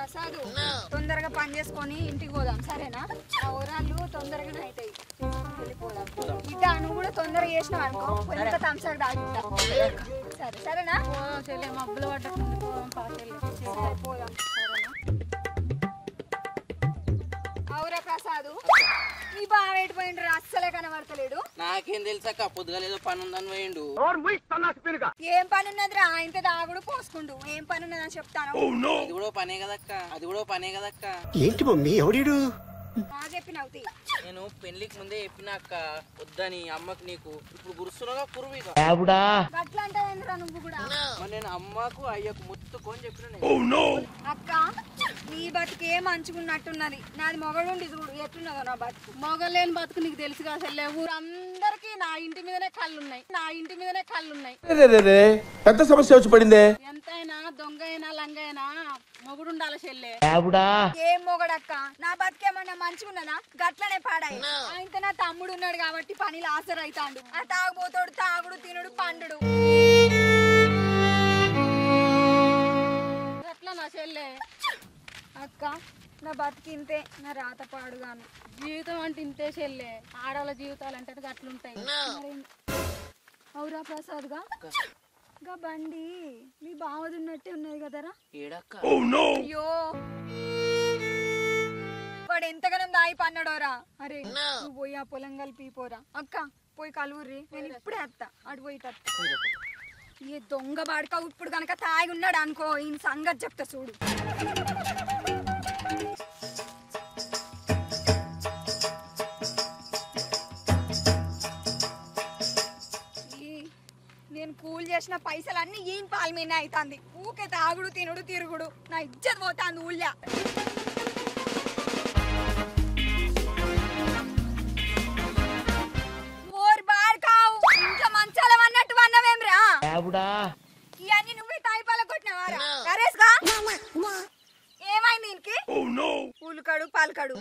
ప్రసాద్ తొందరగా పని చేసుకొని ఇంటికి పోదాం సరేనా ఆ ఊరాళ్ళు తొందరగానే అవుతాయి చేసుకొని వెళ్ళిపోదాం ఇట్లా నువ్వు కూడా తొందరగా చేసినావు అనుకో కొంత తంసాకు తాగిస్తా సరే సరేనా చెల్లె మబ్బులు పడ్డట్టుంది పోదాం పా చెల్లె సరే, పోదాం సరేనా అవురా ప్రసాద్ నీ బావ ఎటుపోయిండ్రు అస్సలే కనబడతలేడు నాకేం తెలుసక్క పొద్దుగా ఏదో పని ఉందని పోయిండు ఏం పని ఉన్నదిరా ఇంత దాగుడు పోసుకుండు ఏం పని ఉన్నదని చెప్తాను అది కూడా పనే కదక్క అది కూడా పనే కదక్క ఏంటి మమ్మీ ఎవడీడు బాగా చెప్పినావు తీ. నేను పెళ్లికి ముందే చెప్పినాక వద్దని అమ్మకి నీకు ఇప్పుడు గురుస్తున్నాగా కురువిగా గట్ల అంటావేంద్రా నువ్వు కూడా మరి నేను అమ్మకు అయ్యకు ముత్తుకొని చెప్పిన నేను. అక్క నీ బతుకు ఏ మంచుకున్నట్టున్నది నాది మొగడుండి చూడు ఎట్లున్నదో నా బతుకు మొగలేని బతుకు నీకు తెలుసు కదా చెల్లె ఊరందరికి నా ఇంటి మీదనే కళ్ళు ఉన్నాయి నా ఇంటి మీదనే కళ్ళు ఉన్నాయి పెద్ద సమస్య వచ్చి పడిందే ఎంతైనా దొంగ అయినా లంగ అయినా మొగుడు ఉండాలి చెల్లె ఏం మొగడక్క నా బతుకేమన్నా మంచుకున్నదా గట్లనే పాడాయి ఆయనతో నా తమ్ముడు ఉన్నాడు కాబట్టి పనిలో ఆసరైతాండు ఆ తాగుబోతోడు తాగుడు తినుడు పండుడు ఎట్లా నా చెల్లె అక్క నా బతికి ఇంతే నా రాత పాడుగాను జీవితం అంటే ఇంతే చెల్లె ఆడవాళ్ళ జీవితాలు అంటే అట్లుంటాయి మరి అవురా ప్రసాద్ గా గా బండి మీ బావది ఉన్నట్టే ఉన్నది కదరా ఏడక్క అయ్యో వాడు ఎంతగానం దాయి పన్నాడోరా అరే నువ్వు పోయి ఆ పొలం కలిపి పోరా అక్క పోయి కలువుర్రి నేను ఇప్పుడే వస్తా అటు పోయి తత్తా. ఈ దొంగ బాడక ఇప్పుడు కనుక తాగి ఉన్నాడు అనుకో ఈయన సంగతి చెప్తా చూడు ఈ- నేను కూల్ చేసిన పైసలన్నీ ఈయన పాల మీద అవుతుంది ఊకే తాగుడు తినుడు తిరుగుడు నా ఇజ్జత్ పోతాంది ఊళ్ళో ఓర్ బార్కావు ఇంట్లో మంచాలం అన్నట్టు అన్నవేమ్రా ఇవన్నీ నువ్వే తాయిపాల కొట్టినవారా నరేష్గా ఏమైంది దీనికి ఉలుకడు పలకడు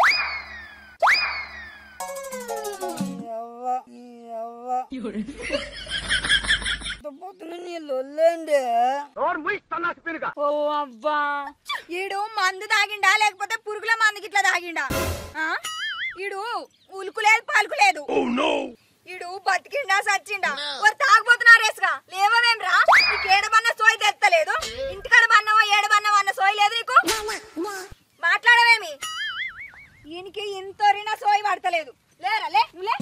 ఓ అవ్వా ఈడు మందు తాగిండా లేకపోతే పురుగుల మందుకి ఇట్లా తాగిండా ఆ? ఈడు ఉలుకులేదు పలుకులేదు ఈడు బతికిండా సచ్చిండా వారు తాగబోతున్నారేసుగా లేవమేమ్రా నీకు ఏడబన్న సోయి తెత్తలేదు ఇంటికాడ బన్నవో ఏడబన్నవో అన్న సోయి లేదు నీకు మాట్లాడవేమి ఈయనకి ఇంతొరినా సోయి పడతలేదు లేరా లే నువ్వు లే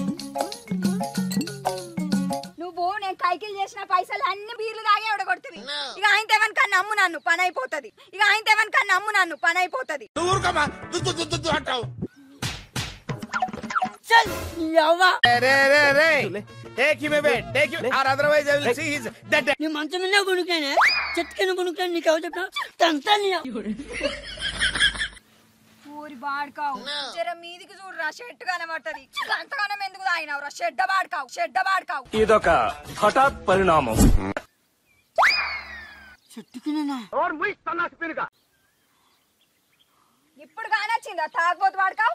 నువ్వు నేను కైకిల్ చేసిన పైసలు అన్ని బీర్లు తాగే ఉడగొడుతుంది ఇక ఆయన తెవన్ కన్నా నమ్ము నన్ను పని అయిపోతుంది ఇక ఆయన తెవన్ కన్నా నమ్ము నన్ను పని అయిపోతుంది నీ మంచం మీద కొనుక్కానే చెట్టు కింద కొనుక్కాను నీకు ఎవరు చెప్పినా తంతా నీ ఊరి బాడుకావు జర మీదికి చూడరా షెడ్ కనబడుతుంది అంతగానం ఎందుకు తాగినావురా షెడ్డ బాడుకావు షెడ్డ బాడుకావు ఇదొక హఠాత్ పరిణామం చెట్టు కిందనా ఇప్పుడు కానొచ్చిందా తాగబోతు వాడుకావు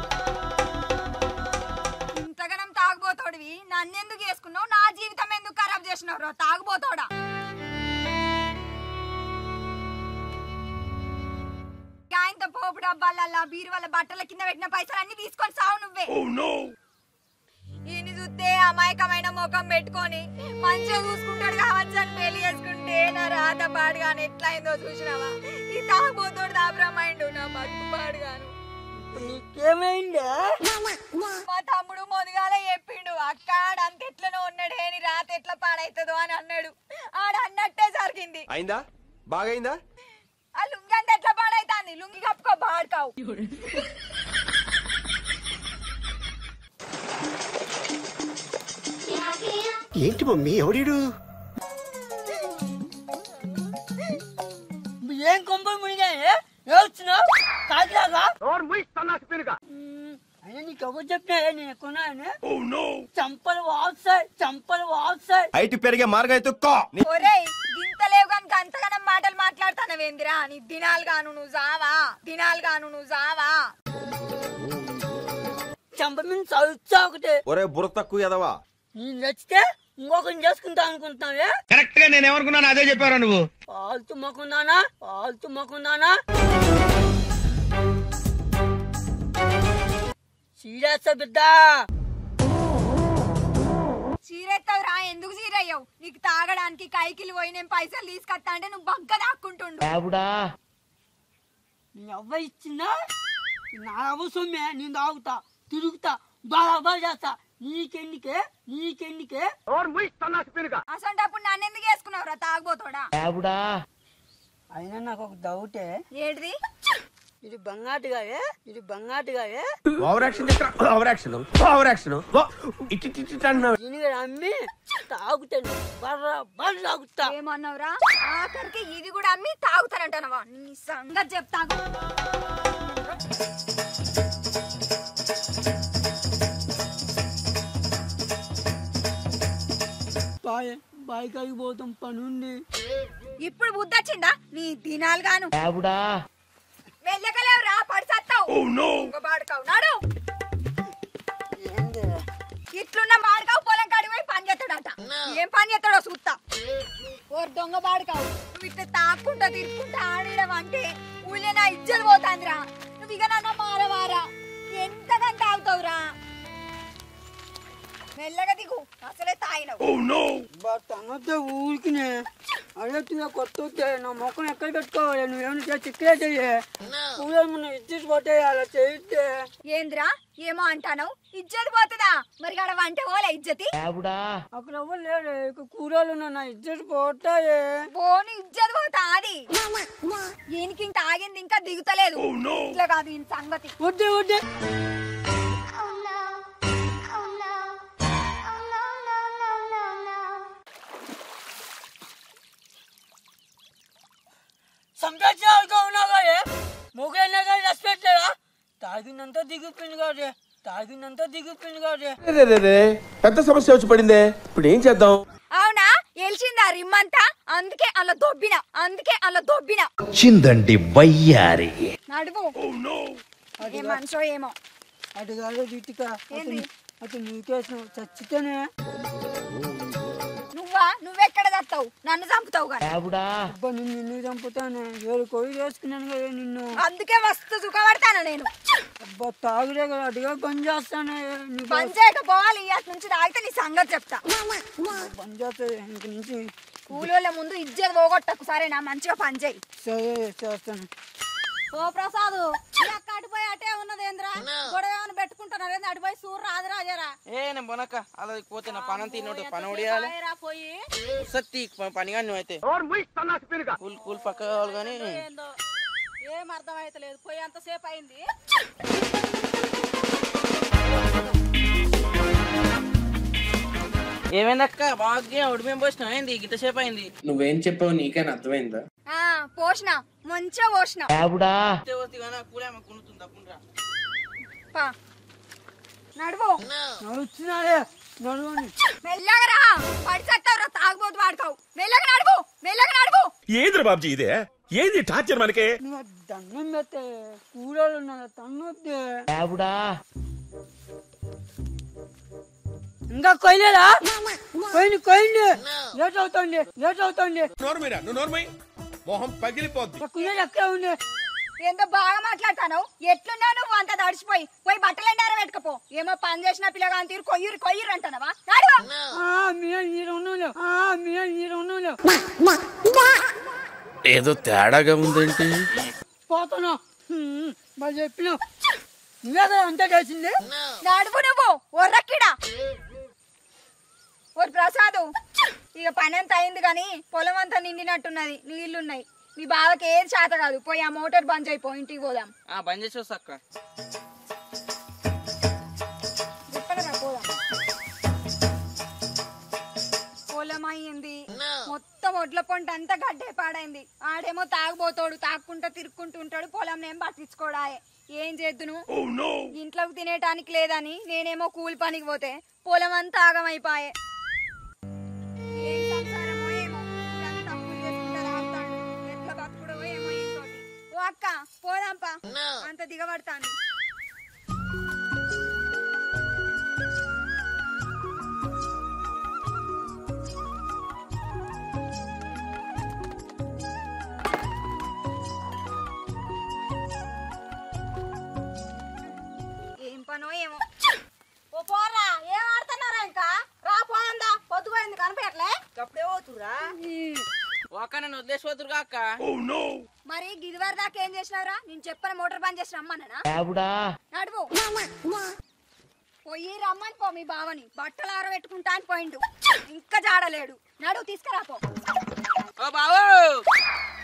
ఇంతగనం తాగబోతోడివి నన్నెందుకు చేసుకున్నావు నా జీవితం ఎందుకు ఖరాబ్ చేసినావు రా తాగబోతోడా ఆయనతో పోపు డబ్బాలల్లా బీరు వల్ల బట్టల కింద పెట్టిన పైసలు అన్ని తీసుకొని సావు నువ్వే ఈయన చూస్తే అమాయకమైన ముఖం పెట్టుకొని మంచిగా చూసుకుంటాడు కావచ్చు అని పెళ్లి చేసుకుంటే నా రాత పాడుగాను ఎట్లా అయిందో చూసినావా ఈ తాగుబోతోడు దాబ్రమైండు నా బతుకు పాడుగాను నీకేమైందా మా తమ్ముడు మొదగాల చెప్పిండు అక్క ఆడంత ఎట్లనో ఉన్నాడే నీ రాత ఎట్లా పాడైతుందో అని అన్నాడు ఆడ అన్నట్టే జరిగింది అయిందా బాగైందా ఆ లుంగి అంత ఎట్లా పాడైతాంది లుంగి కప్పుకో బాడుకావు ఏంటి మమ్మీ ఎవడీడు ఏం కొంపలు మునిగాయే ఏడుస్తున్నావు కాకిలాగా అయినా నీకు ఎవరు చెప్పినా నేను కొన్నాను చంపలు వాస్తాయి చంపలు వాస్తాయి హైట్ పెరిగే మార్గం అయితే కో ఒరేయ్ గింతలేవు గనుక అంతగానం మాటలు మాట్లాడతానవేందిరా నీ దినాలు గాను నువ్వు జావా దినాలు గాను నువ్వు జావా చంప మీద చదువుతా ఒకటి ఒరే బుర్ర తక్కువ ఎదవా నేను నచ్చితే ఇంకొకరిని చేసుకుంటా అనుకుంటున్నావే కరెక్ట్ గా నేను ఏమనుకున్నాను అదే చెప్పారా నువ్వు పాల్తు మొక్కుందానా పాల్తు మొక్కుందానా సీరియస్ బిడ్డ చీరెత్తావు రా ఎందుకు చీరయ్యావు నీకు తాగడానికి కైకిలు పోయి నేను పైసలు తీసుకొస్తా అంటే నువ్వు బగ్గ దాక్కుంటుండు నేను ఎవ్వ ఇచ్చిందా నా అవసరమే నేను తాగుతా తిరుగుతా బాగా చేస్తా నీకెన్నికే నీకెన్నికే అసంటప్పుడు నన్ను ఎందుకు వేసుకున్నావు రా తాగబోతోడా అయినా నాకు ఒక డౌటే ఏడిది ఇది బంగాటుగాయే ఇది బంగాటుగాయే over action over action over action ఇటు ఇటు ఇటు అంటున్నావు దీని అమ్మి తాగుతాను బర్ర బర్ర తాగుతా ఏమన్నావురా ఆఖరికి ఇది కూడా అమ్మి తాగుతానంటానవా నీ సంగతి చెప్తాను బాయ్ బాయ్ కాడికి పోతాం పని ఉంది ఇప్పుడు బుద్ధి వచ్చిందా నీ దినాలు గాను వెళ్ళకలేవు రా పడిసత్తావు ఇంకో బాడుకావు నాడు ఏంది ఇట్లున్న బాడుకావు పొలం కాడికి పోయి పని చేస్తాడట ఏం పని చేస్తాడో చూస్తా ఓ దొంగ బాడుకావు నువ్వు ఇట్లా తాక్కుంటా తిరుక్కుంటా ఆడడం అంటే ఊళ్ళో నా ఇజ్జలు పోతాందిరా నువ్వు ఇక నన్న మారవారా ఎంతగా తాగుతావురా మెల్లగా దిగు అసలే తాగినవు తనతో ఊరికినే అడగట్టుగా కొత్త వస్తే నా మొక్కను ఎక్కడ పెట్టుకోవాలి నువ్వేమైనా చిక్కలే చెయ్యి పూజలు మనం ఇచ్చేసి పోతే అలా చేయిస్తే ఏంద్రా ఏమో అంటాను ఇజ్జతి పోతుందా మరి ఆడ వంట పోలే ఇజ్జతి అక్కడ ఎవరు లేరు ఇక కూరలు ఉన్నాయి, నా ఇచ్చేసి పోతాయే పోని ఇజ్జతి పోతా అది ఈయనకి ఇంకా ఆగింది ఇంకా దిగుతలేదు ఇట్లా కాదు ఈయన సంగతి వద్దే వద్దే సంతోషాలుగా ఉన్నాగా మొగైనా కానీ రెస్పెక్ట్ లేదా తాగినంత దిగిపోయింది కాదే తాగినంత దిగిపోయింది కాదే రే, రే, రే. పెద్ద సమస్య వచ్చి పడిందే ఇప్పుడు ఏం చేద్దాం అవునా ఎలిసిందా రిమ్మంతా అందుకే అలా దొబ్బిన అందుకే అలా దొబ్బిన వచ్చిందండి వయ్యారి నడువు ఏ మనిషో ఏమో అటు కాదు గిట్టిక ఏంది? అటు నీకేసిన చచ్చితేనే నువ్వా నువ్వెక్కడ దత్తావు నన్ను చంపుతావు కానీ అబ్బా నిన్ను నిన్ను చంపుతానే ఏడు కొయ్యి వేసుకున్నాను కదా నిన్ను అందుకే మస్తు సుఖపడతాను నేను అబ్బా తాగుడే కదా అటుగా బంద్ చేస్తానే నీకు పని చేయకపోవాలి ఇయ్యాటి నుంచి తాగితే నీ సంగతి చెప్తా బంద్ చేస్తుంది ఇంక నుంచి కూలోళ్ళ ముందు ఇజ్జత్ పోగొట్టకు సరేనా మంచిగా పని చేయి సరే చేస్తాను ఓ ప్రసాదు ఈ అక్క అటుపోయి అటే ఉన్నది ఏంద్రా గొడవ ఏమైనా పెట్టుకుంటున్నారు ఏంది అటుపోయి సూర్ రాదు రాజారా ఏ నేను బొనక్క అలా పోతే నా పని తిన్నట్టు పని ఒడియాలి పోయిరా పోయి సత్తి పని కానీ నువ్వు అయితే కూల్ కూల్ పక్క కావాలి కానీ ఏందో ఏం అర్థం అయితలేదు పోయి అంతసేపు అయింది ఏమైందక్క బాగా ఉడిమేం పోసినావు ఏంది గిట్టసేపు అయింది నువ్వేం చెప్పావు నీకైనా అర్థమైందా ఆ పోషణ మంచిగా పోషణ కూలేమో కునుతుంది తప్పురా పా నడువు నడుస్తున్నాడే నడువని మెల్లగా రా పడిసత్తావు రా తాగుబోతు వాడుకోవు మెల్లగా నడువు మెల్లగా నడువు ఏంద్ర బాబ్జీ ఇదే ఏది టార్చర్ మనకే నువ్వు దండం పెడితే కూరలు ఉన్నా తన్నొద్దే ఇంకా కొయ్యలేదా కొయ్యండి కొయ్యండి లేట్ అవుతుంది లేట్ అవుతుంది నోర్మీరా నువ్వు నోర్మై మొహం పగిలిపోద్ది కుయ్యలు ఎక్కడ ఉంది ఏందో బాగా మాట్లాడతాను ఎట్లున్నావు నువ్వు అంత తడిచిపోయి పోయి బట్టలు ఎండార పెట్టుకపో ఏమో పని చేసిన పిల్లగాని తీరు కొయ్యూరు కొయ్యూరు అంటానవా నడువు ఆ మీద నీరు ఉన్నాను ఆ మీద నీరు ఉన్నాను ఏదో తేడాగా ఉందేంటి పోతాను హ్మ్, మరి చెప్పిన నువ్వే అంతా చేసింది నడువు నువ్వు ఒర్రక్కిడా ఓ ప్రసాదు ఇక పని అంత అయింది కానీ పొలం అంతా నిండినట్టున్నది నీళ్లున్నాయి మీ బావకి ఏది చేత కాదు పోయి ఆ మోటార్ బంద్ అయిపో ఇంటికి పోదాం ఆ బంద్ చేసి వస్తా అక్క చెప్పగలరా పోదాం పొలం అయ్యింది మొత్తం ఒడ్ల పొంట అంతా గడ్డే పాడైంది ఆడేమో తాగుబోతాడు తాక్కుంటా తిరుక్కుంటూ ఉంటాడు పొలం ఏం పట్టించుకోడాయే ఏం చేద్దును ఇంట్లోకి తినేటానికి లేదని నేనేమో కూలి పనికి పోతే పొలం అంతా ఆగమైపాయే ఏం సంసారమో ఏమో ఊరంతా అప్పులు చేసుకుంటా తాగుతాడు. ఎట్లా బతుకుడో ఏమో ఈయనతోటి. ఓ అక్క పోదాంపా అంత దిగబడతాను అక్క నన్ను వదిలేసిపోతురుగా అక్క మరి గిదివారి దాకా ఏం చేసినావురా నేను చెప్పిన మోటార్ బంద్ చేసి రమ్మన్నా నడువు పోయి రమ్మని పో మీ బావని బట్టలు ఆరబెట్టుకుంటా అని పోయిండు ఇంకా జాడలేడు నడువు తీసుకురా పో ఓ బావు